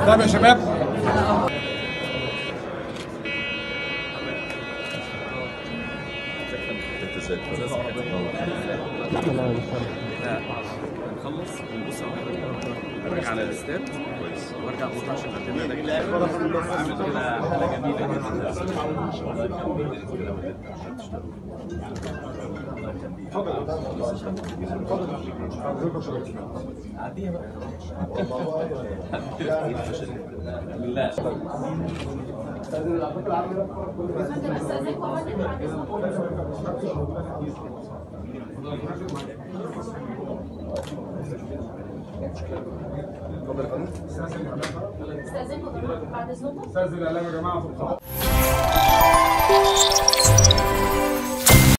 طيب يا شباب نخلص ونبص على حاجه ارجع على الاستاد كويس وارجع ابص عشان الانترنت ده جدا عامل كده حاله جميله جدا استاذنكم بعد اذنكم استاذن الاعلام يا جماعه في القاعه